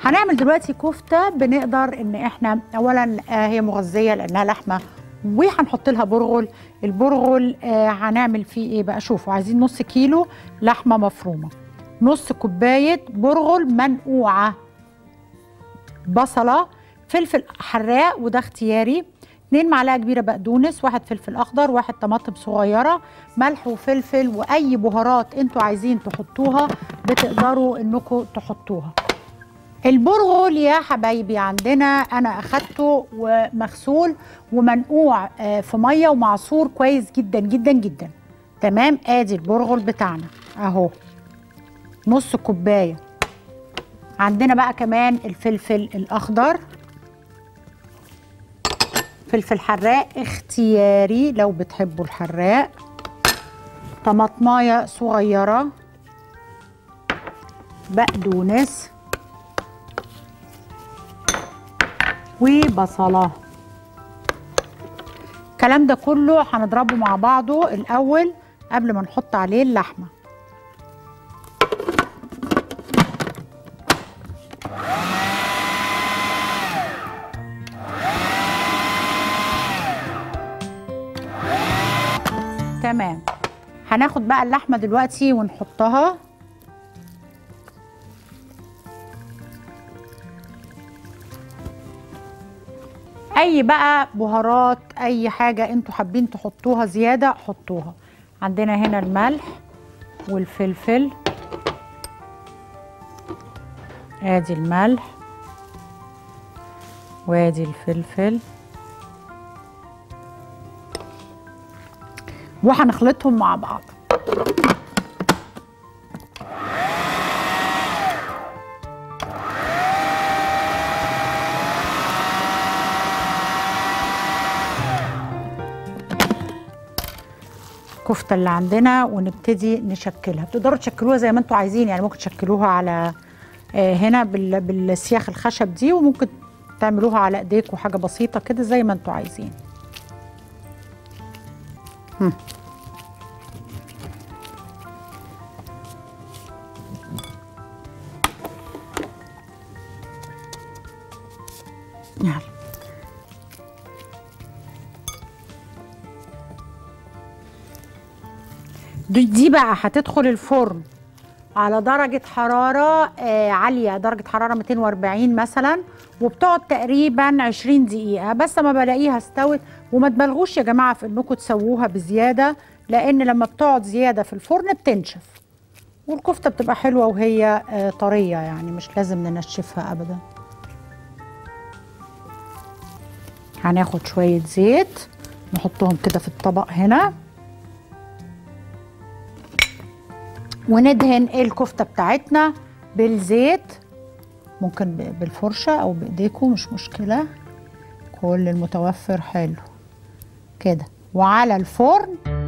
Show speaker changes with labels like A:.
A: هنعمل دلوقتي كفته بنقدر ان احنا اولا آه، هي مغذيه لانها لحمه وهنحط لها برغل البرغل آه، هنعمل فيه ايه بقى شوفوا عايزين نص كيلو لحمه مفرومه نص كوبايه برغل منقوعه بصله فلفل حراق وده اختياري اتنين معلقه كبيره بقدونس واحد فلفل اخضر واحد طماطم صغيره ملح وفلفل واي بهارات انتوا عايزين تحطوها بتقدروا انكم تحطوها البرغل يا حبايبي عندنا انا اخدته ومغسول ومنقوع آه، في ميه ومعصور كويس جدا جدا جدا تمام ادي البرغل بتاعنا اهو نص كوبايه عندنا بقى كمان الفلفل الاخضر فلفل حراق اختياري لو بتحبوا الحراق طماطمايه صغيره بقدونس وبصله الكلام ده كله هنضربه مع بعضه الاول قبل ما نحط عليه اللحمه تمام هناخد بقى اللحمه دلوقتي ونحطها اي بقى بهارات اي حاجه انتوا حابين تحطوها زياده حطوها عندنا هنا الملح والفلفل ادي الملح وادي الفلفل وهنخلطهم مع بعض الكفته اللي عندنا ونبتدي نشكلها بتقدروا تشكلوها زي ما انتوا عايزين يعني ممكن تشكلوها على آه، هنا بال- بالسياخ الخشب دي وممكن تعملوها على ايديكم حاجه بسيطه كده زي ما انتوا عايزين هم. يلا دي دي بقى هتدخل الفرن على درجة حرارة آه عالية درجة حرارة 240 مثلا وبتقعد تقريبا 20 دقيقة بس ما بلاقيها استوت وما تبالغوش يا جماعة في انكم تسووها بزيادة لان لما بتقعد زيادة في الفرن بتنشف والكفتة بتبقى حلوة وهي آه طرية يعني مش لازم ننشفها ابدا هناخد شوية زيت نحطهم كده في الطبق هنا وندهن الكفته بتاعتنا بالزيت ممكن ب- بالفرشه او بايديكم مش مشكله كل المتوفر حلو كده وعلى الفرن